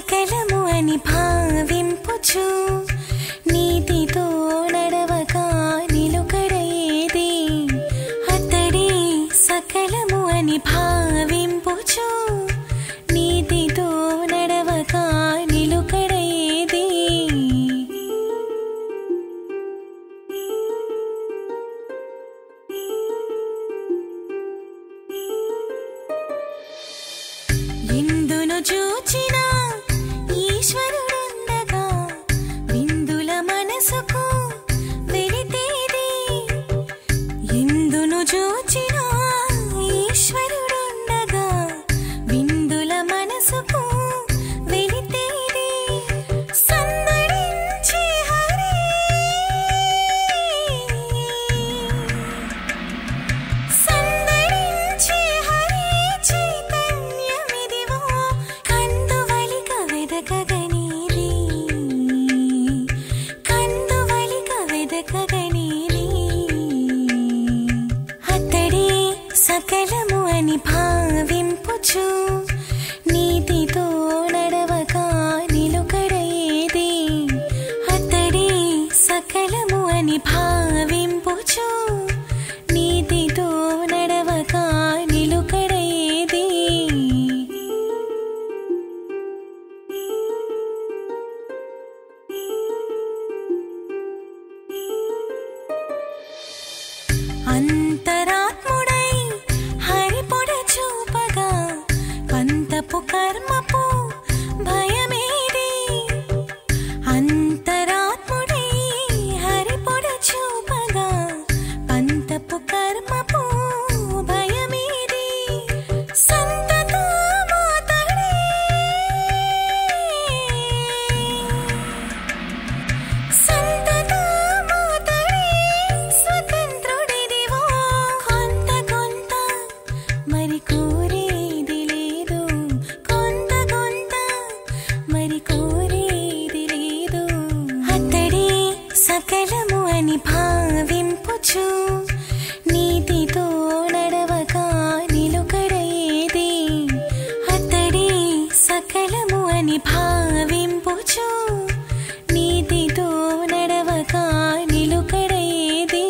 సకలము అని భావింపుచు నీతితో నడవక నిలుకడయేది అతడే సకలము అని భావింపుచు నీతితో నడవక నిలుకడయేది ఎందును చూచిన ఈశ్వరుడుండగా విందుల మనసుకు వెలితేది ఎందును చూచిన ఈశ్వరుడుండగా విందుల మనసుకు వెలితేది సందడించే హరి సందడించే హరి చైతన్యమిదివో కందువలిక వెదకగనీరి కందువలిక వెదకగనీరి అతడే సకలము అని భావింపుచు నీతితో నడవక నిలుకడయేది అతడే సకలము అని భావింపుచు నీతితో నడవక నిలుకడయేది అంతరాత్ముడై హరిపొడ చూపగా పంతపు కర్మపు భయమేది అంతరాత్ముడై హరిపొడ చూపగా పంతపు కర్మపు భయమేది సంతతమాతడే సంతతమాతడే స్వతంత్రుడిదివో కొంత కొంత మరి కోరేది లేదు కొంత కొంత మరి కోరేది లేదు అతడే సకలము అని భావింపుచు నీతితో నడవక నిలుకడయేది అతడే సకలము అని భావింపుచు నీతితో నడవక నిలుకడయేది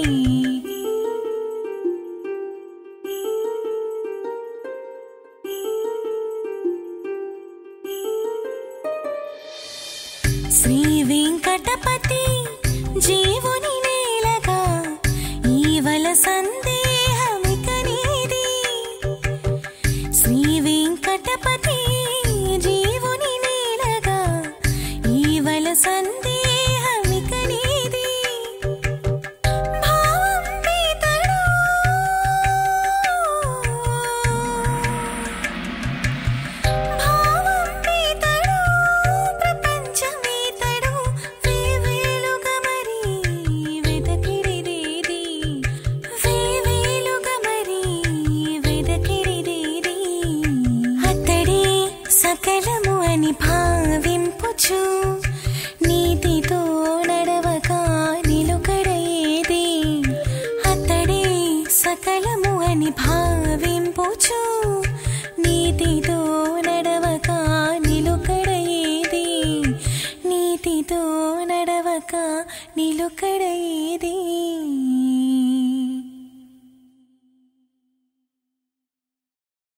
శ్రీ వెంకటపతి జీవుని నేలగా ఈవల సందేహమిక నీది శ్రీ వెంకటపతి జీవుని నేలగా ఈవల సందేహమిక నీది భావం పీతడు భావం పీతడు ప్రపంచమీతడు వేవేలుగా మరి వెదకిడిదేది వేవేలుగా మరి వెదకిడిదేది అతడే సకలము అని భావింపుచు నీతితో నడవక నిలుకడయేది అతడే సకలము అని భావింపుచు నీతితో నడవక నిలుకడయేది నీతితో నడవక నిలుకడయేది